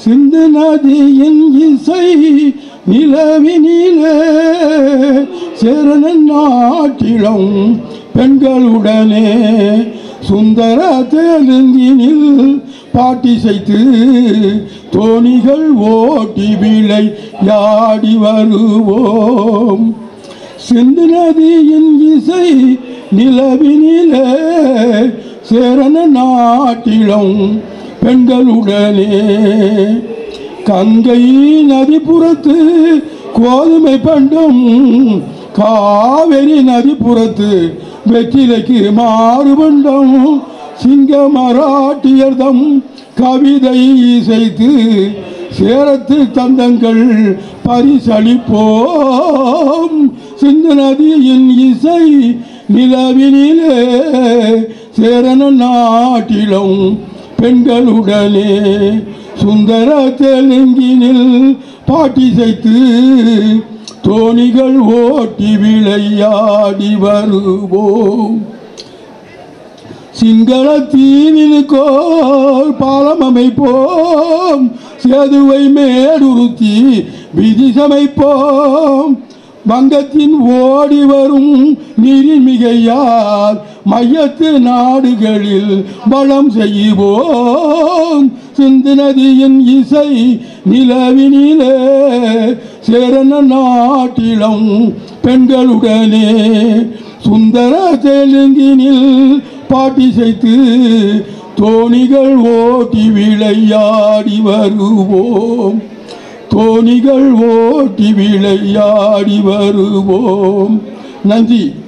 சிந்து நதியின் இசை நிலவினிலே சேரணன் நாட்டிலும் பெண்களுடனே சுந்தர தெலுங்கினில் பாட்டிசைத்து தோணிகள் ஓட்டி விளை யாடி வருவோம் சிந்து நதியின் இசை நிலவினிலே சேரண நாட்டிலும் பெண்களுடனே கங்கை நதிப்புறத்து கோதுமை பண்டம் காவிரி நதிப்புறத்து வெற்றிலைக்கு மாறுபண்டம் சிங்க மராட்டியர்தம் கவிதை இசைத்து சேரத்து தந்தங்கள் பரிசளிப்போம் சிந்து நதியின் இசை நிலவினிலே சேரண நாட்டிலும் பெண்களுடனே சுந்தர தெலுங்கினில் பாட்டிசைத்து தோணிகள் ஓட்டி விளையாடி வருவோம் சிங்கள தீவினுக்கோர் பாலம் அமைப்போம் சேதுவை மேடுருத்தி விதி சமைப்போம் வங்கத்தின் ஓடி வரும் நீரின் மிகையால் மையத்து நாடுகளில் பலம் செய்வோம் சிந்து நதியின் இசை நிலவினிலே சேரண நாட்டிலும் பெண்களுடனே சுந்தர தெலுங்கினில் பாட்டிசைத்து தோணிகள் ஓட்டி விளையாடி வருவோம் தோணிகள் ஓட்டி விளையாடி வருவோம் நன்றி